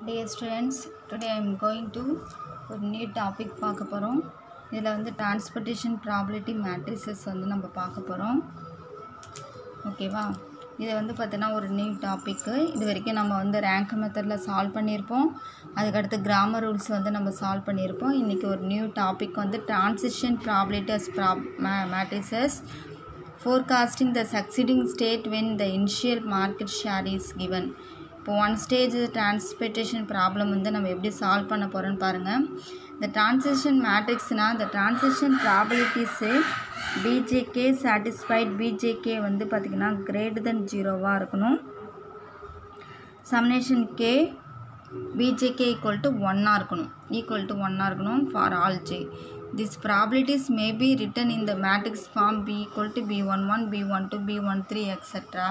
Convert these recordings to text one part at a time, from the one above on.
Dear students, today I am going to ஒரு new topic பார்க்க போகிறோம் இதில் வந்து டிரான்ஸ்போர்ட்டேஷன் ப்ராபிலிட்டி மேட்ரிசஸ் வந்து நம்ம பார்க்க போகிறோம் ஓகேவா இது வந்து பார்த்தீங்கன்னா ஒரு நியூ டாப்பிக்கு இது வரைக்கும் நம்ம வந்து ரேங்க் மெத்தடில் சால்வ் பண்ணியிருப்போம் அதுக்கடுத்து கிராமர் ரூல்ஸ் வந்து நம்ம சால்வ் பண்ணியிருப்போம் இன்றைக்கி ஒரு நியூ டாபிக் வந்து transition probabilities prob matrices forecasting the succeeding state when the initial market share is given இப்போ ஒன் ஸ்டேஜ் டிரான்ஸ்போர்ட்டேஷன் ப்ராப்ளம் வந்து நம்ம எப்படி சால்வ் பண்ண போகிறோன்னு பாருங்கள் இந்த டிரான்சிஷன் மேட்ரிக்ஸ்னால் இந்த transition probabilities PJK satisfied PJK வந்து பார்த்திங்கன்னா கிரேட்டர் தென் ஜீரோவாக இருக்கணும் summation K PJK equal to ஒன்னாக இருக்கணும் ஈக்குவல் டு ஒன்னாக இருக்கணும் for all J this probabilities may be written in the matrix form P equal to P one one P one two P one three extra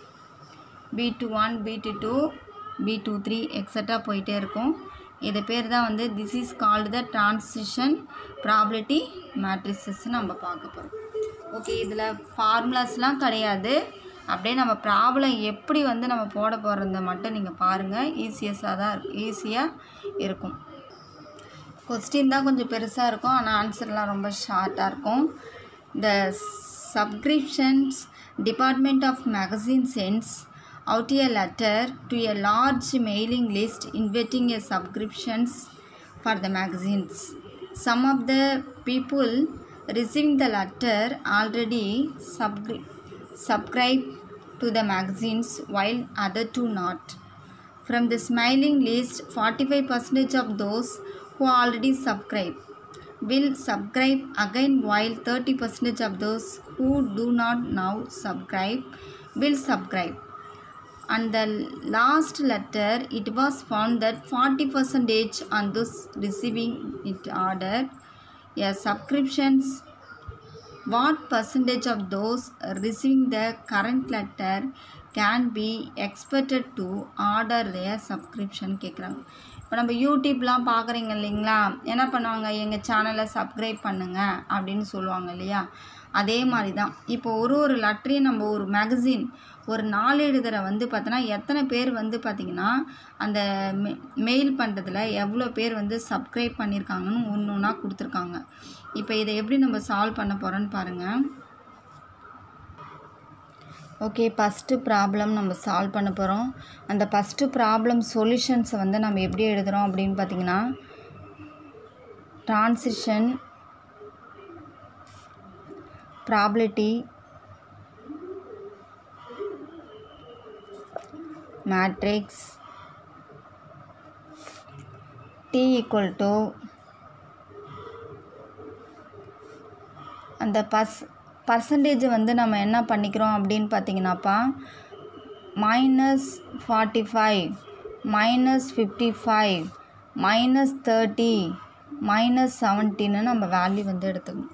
P two one P two two P two three extra போயிட்டே இருக்கும் இது பேர் தான் வந்து this is called the transition probability matrices நம்ம பார்க்க போகிறோம் okay இதில் ஃபார்முலாஸ்லாம் கிடையாது அப்படியே நம்ம ப்ராப்ளம் எப்படி வந்து நம்ம போட போகிறத மட்டும் நீங்கள் பாருங்கள் ஈஸியஸாக தான் இருக்கும் ஈஸியாக இருக்கும் கொஸ்டின் தான் கொஞ்சம் பெருசாக இருக்கும் ஆனால் ஆன்சர்லாம் ரொம்ப ஷார்ட்டாக இருக்கும் இந்த subscriptions department of magazine sends out a letter to a large mailing list inviting a subscriptions for the magazines. Some of the people receiving the letter already subscri- subscribe to the magazines while other two not. From this mailing list, 45% of those who already subscribe will subscribe again while 30% of those who do not now subscribe will subscribe and the last letter it was found that 40 percentage on those receiving it order a subscriptions what percentage of those receiving the current letter can be expected to order their subscription கேட்குறாங்க இப்போ நம்ம யூடியூப்லாம் பார்க்குறீங்க இல்லைங்களா என்ன பண்ணுவாங்க எங்கள் சேனலை subscribe பண்ணுங்க அப்படின்னு சொல்லுவாங்க இல்லையா அதே மாதிரி தான் இப்போ ஒரு ஒரு லெட்டரையும் நம்ம ஒரு மேகசின் ஒரு நாளேடுதரை வந்து பார்த்தோன்னா எத்தனை பேர் வந்து பார்த்திங்கன்னா அந்த மெ மெயில் பண்ணுறதுல எவ்வளோ பேர் வந்து சப்ஸ்கிரைப் பண்ணியிருக்காங்கன்னு ஒன்று ஒன்றா கொடுத்துருக்காங்க இப்போ இதை எப்படி நம்ம சால்வ் பண்ண போகிறோன்னு பாருங்கள் ஓகே ஃபஸ்ட்டு ப்ராப்ளம் நம்ம சால்வ் பண்ண போகிறோம் அந்த ஃபஸ்ட்டு ப்ராப்ளம் சொல்யூஷன்ஸை வந்து நம்ம எப்படி எழுதுகிறோம் அப்படின்னு பார்த்தீங்கன்னா transition probability matrix T equal to அந்த பஸ் பர்சன்டேஜ் வந்து நம்ம என்ன பண்ணிக்கிறோம் அப்படின்னு பார்த்தீங்கன்னாப்பா minus forty five minus fifty five minus thirty minus செவன்ட்டின்னு நம்ம வேல்யூ வந்து எடுத்துக்கணும்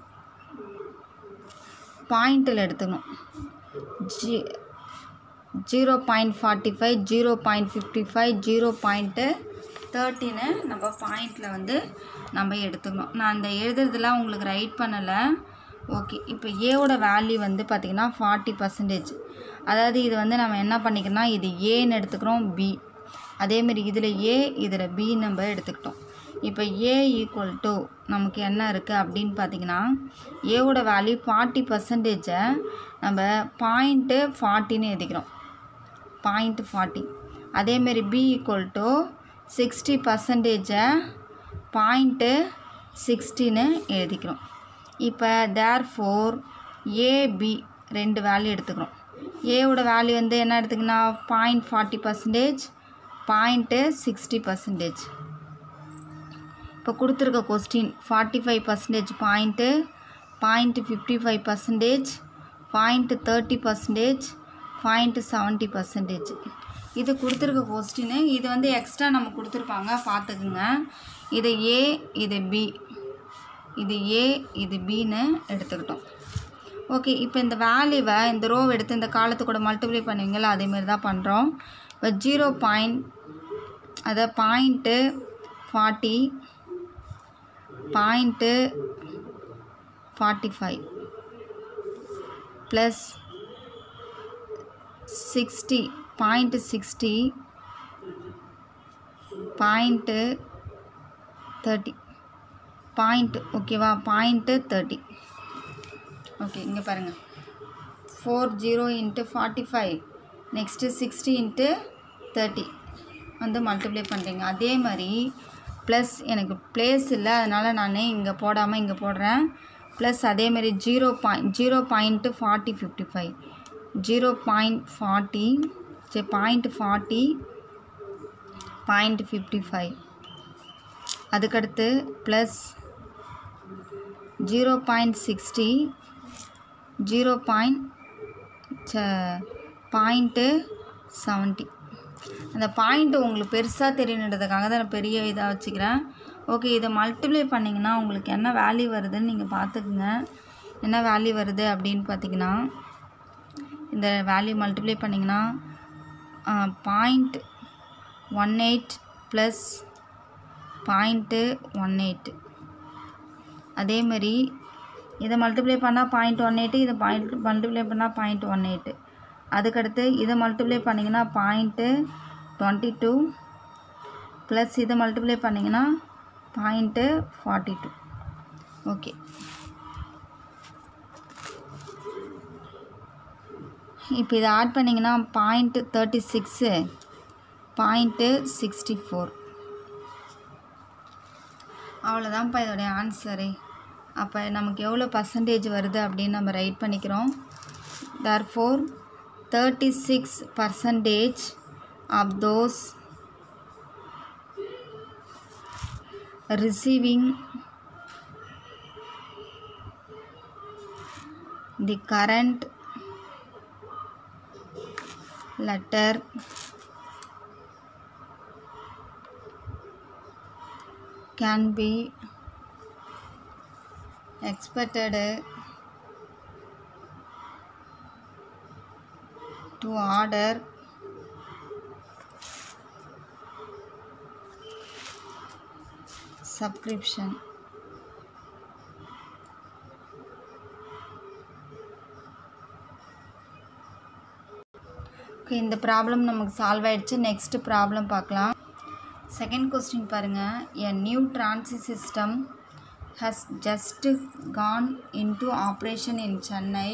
பாயிண்டில் எடுத்துக்கணும் G zero point forty five zero point fifty five zero point தேர்ட்டின்னு நம்ம பாயிண்டில் வந்து நம்ம எடுத்துக்கணும் நான் அந்த எழுதுறதுலாம் உங்களுக்கு ரைட் பண்ணலை ஓகே இப்போ ஏவோட வேல்யூ வந்து பார்த்திங்கன்னா ஃபார்ட்டி பர்சன்டேஜ் அதாவது இது வந்து நம்ம என்ன பண்ணிக்கிறோம்னா இது ஏன்னு எடுத்துக்கிறோம் பி அதேமாரி இதில் ஏ இதில் பி நம்ம எடுத்துக்கிட்டோம் இப்போ ஏ ஈக்குவல் டு நமக்கு என்ன இருக்குது அப்படின்னு பார்த்தீங்கன்னா ஏவோட வேல்யூ ஃபார்ட்டி பர்சன்டேஜை நம்ம பாயிண்ட்டு ஃபார்ட்டின்னு எழுதிக்கிறோம் பாயிண்ட்டு ஃபார்ட்டி அதேமாரி பி ஈக்குவல் டு சிக்ஸ்டி பர்சன்டேஜை பாயிண்ட்டு சிக்ஸ்டின்னு எழுதிக்கிறோம் இப்போ தேர் ஃபோர் ஏபி ரெண்டு வேல்யூ எடுத்துக்கிறோம் ஏவோட வேல்யூ வந்து என்ன எடுத்துக்கினா point forty percentage point sixty percentage இப்போ கொடுத்துருக்க question forty five percentage point point fifty five percentage point thirty percentage point seventy percentage இது கொடுத்துருக்க கொஸ்டின்னு இது வந்து எக்ஸ்ட்ரா நம்ம கொடுத்துருப்பாங்க பார்த்துக்குங்க இது ஏ இது பி இது ஏ இது பின்னு எடுத்துக்கிட்டோம் ஓகே இப்போ இந்த வேல்யூவை இந்த ரோவை எடுத்து இந்த காலத்து கூட மல்டிப்ளை பண்ணுவீங்களா அதேமாரி தான் பண்ணுறோம் இப்போ ஜீரோ பாயிண்ட் அதை point forty point forty five plus sixty point sixty point thirty point ஓகேவா பாயிண்ட்டு தேர்ட்டி ஓகே இங்கே பாருங்கள் four zero into forty five next sixty into thirty வந்து மல்டிப்ளை பண்ணுறீங்க அதே மாதிரி ப்ளஸ் எனக்கு ப்ளேஸ் இல்லை அதனால் நான் இங்கே போடாமல் இங்கே போடுறேன் ப்ளஸ் அதேமாதிரி zero point zero point forty fifty five zero point forty சரி point forty point fifty five அதுக்கடுத்து plus zero point sixty zero point point seventy அந்த பாயிண்ட்டு உங்களுக்கு பெருசாக தெரியணுன்றதுக்காக தான் நான் பெரிய இதாக வச்சுக்கிறேன் ஓகே இதை மல்டிப்ளை பண்ணிங்கன்னா உங்களுக்கு என்ன வேல்யூ வருதுன்னு நீங்கள் பார்த்துக்குங்க என்ன வேல்யூ வருது அப்படின்னு பார்த்தீங்கன்னா இந்த வேல்யூ மல்டிப்ளை பண்ணிங்கன்னா point one eight plus point one eight அதேமாரி இதை மல்டிப்ளை பண்ணால் பாயிண்ட் ஒன் எயிட்டு இதை பாயிண்ட் மல்டிப்ளை பண்ணால் பாயிண்ட் ஒன் எயிட்டு அதுக்கடுத்து இதை மல்டிப்ளை பண்ணிங்கன்னா பாயிண்ட்டு டுவெண்ட்டி டூ ப்ளஸ் இதை மல்டிப்ளை பண்ணிங்கன்னா பாயிண்ட்டு ஃபார்ட்டி டூ ஓகே இப்போ இதை ஆட் பண்ணிங்கன்னா point thirty six point sixty four அவ்வளோதான்ப்பா இதோடைய ஆன்சரு அப்போ நமக்கு எவ்வளோ பர்சன்டேஜ் வருது அப்படின்னு நம்ம ரைட் பண்ணிக்கிறோம் therefore 36 percentage of those receiving the current letter can be expected to order subscription okay இந்த ப்ராப்ளம் நமக்கு சால்வ் ஆயிடுச்சு நெக்ஸ்ட் ப்ராப்ளம் பார்க்கலாம் செகண்ட் கொஸ்டின் பாருங்கள் a new transit system has just gone into operation in Chennai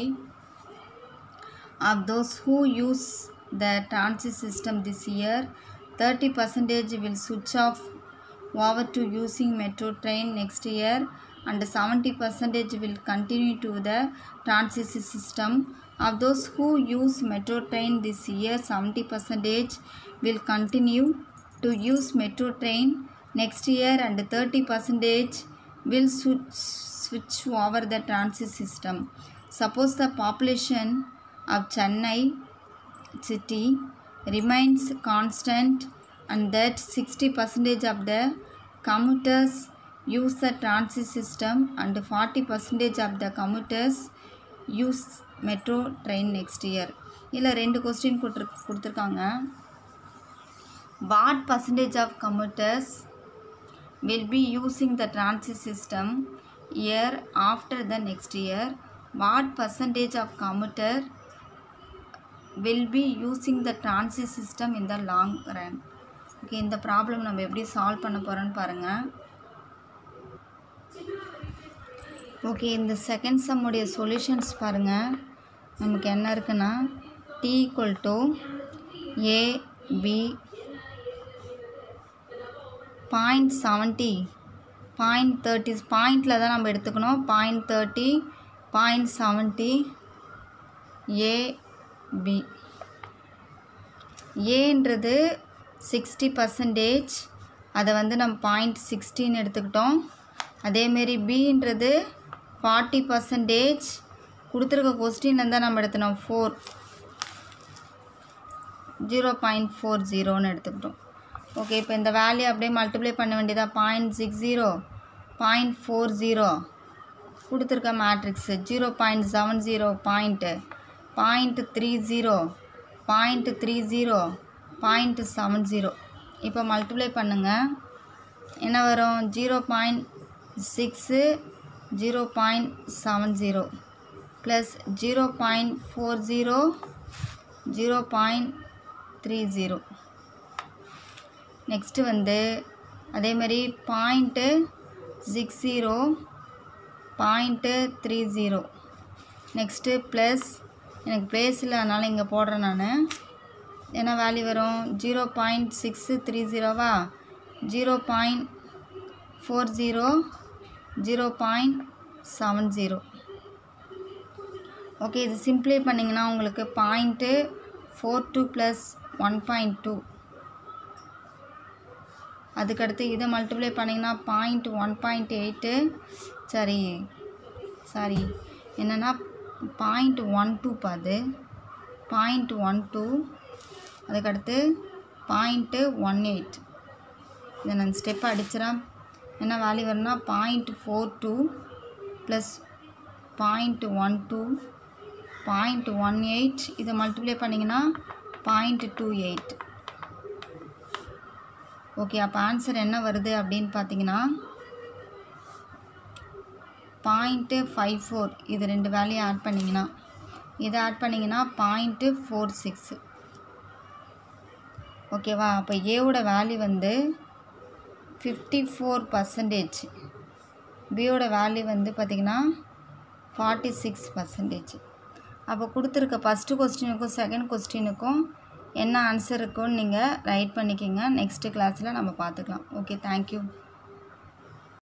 of those who use the transit system this year 30 percentage will switch off over to using metro train next year and 70 percentage will continue to the transit system of those who use metro train this year 70 percentage will continue to use metro train next year and 30 percentage will switch, switch over the transit system suppose the population of Chennai city remains constant and that 60 percentage of the commuters use the transit system and 40 percentage of the commuters use metro train next year இதில் ரெண்டு question கொடுத்துரு கொடுத்துருக்காங்க what percentage of commuters will be using the transit system year after the next year what percentage of commuter will be using the transit system in the long run okay இந்த problem நம்ம எப்படி solve பண்ண போகிறோன்னு பாருங்கள் okay இந்த second சம்முடைய solutions பாருங்கள் நமக்கு என்ன இருக்குன்னா T equal to A B point seventy point thirty பாயிண்டில் தான் நம்ம எடுத்துக்கணும் point thirty point seventy A B ஏன்றது சிக்ஸ்டி பர்சன்டேஜ் அதை வந்து நம்ம பாயிண்ட் சிக்ஸ்டின்னு எடுத்துக்கிட்டோம் அதேமாரி பின்றது ஃபார்ட்டி பர்சன்டேஜ் கொடுத்துருக்க கொஸ்டின் இருந்தால் நம்ம எடுத்துனோம் ஃபோர் ஜீரோ பாயிண்ட் ஃபோர் ஜீரோன்னு எடுத்துக்கிட்டோம் ஓகே இப்போ இந்த வேல்யூ அப்படியே மல்டிப்ளை பண்ண வேண்டியதா point six zero point four zero கொடுத்துருக்க matrix zero point seven zero point point three zero point three zero point seven zero இப்போ மல்டிப்ளை பண்ணுங்கள் என்ன வரும் zero point six zero point seven zero plus zero point four zero zero point three zero next வந்து அதே மாதிரி point six zero point three zero next plus எனக்கு place இல்லை அதனால் இங்கே போடுறேன் நான் என்ன வேல்யூ வரும் ஜீரோ பாயிண்ட் சிக்ஸு த்ரீ ஜீரோவா zero point four zero zero point seven zero okay இது சிம்ப்ளை பண்ணிங்கன்னா உங்களுக்கு point four two plus one point two அதுக்கடுத்து இதை மல்டிப்ளை பண்ணிங்கன்னா பாயிண்ட் ஒன் பாயிண்ட் எயிட்டு சரி சாரி என்னென்னா பாயிண்ட் ஒன் டூ பாது பாயிண்ட் ஒன் டூ அதுக்கடுத்து பாயிண்ட்டு ஒன் எயிட் இதை நான் ஸ்டெப் அடிச்சிடறேன் என்ன வேல்யூ வரும்னா point four two plus point one two point one eight இதை மல்டிப்ளை பண்ணிங்கன்னா பாயிண்ட் டூ எயிட் ஓகே அப்போ ஆன்சர் என்ன வருது அப்படின்னு பார்த்தீங்கன்னா பாயிண்ட்டு ஃபைவ் ஃபோர் இது ரெண்டு வேல்யூ ஆட் பண்ணிங்கன்னா இதை ஆட் பண்ணிங்கன்னா பாயிண்ட்டு ஃபோர் சிக்ஸு ஓகேவா அப்போ ஏவோட வேல்யூ வந்து ஃபிஃப்டி ஃபோர் பர்சன்டேஜ் பியோட வேல்யூ வந்து பார்த்திங்கன்னா ஃபார்ட்டி சிக்ஸ் பர்சன்டேஜ் அப்போ கொடுத்துருக்க ஃபஸ்ட்டு கொஸ்டினுக்கும் செகண்ட் கொஸ்டினுக்கும் என்ன ஆன்சர் இருக்குன்னு நீங்கள் ரைட் பண்ணிக்கோங்க நெக்ஸ்ட்டு கிளாஸில் நம்ம பார்த்துக்கலாம் ஓகே தேங்க்யூ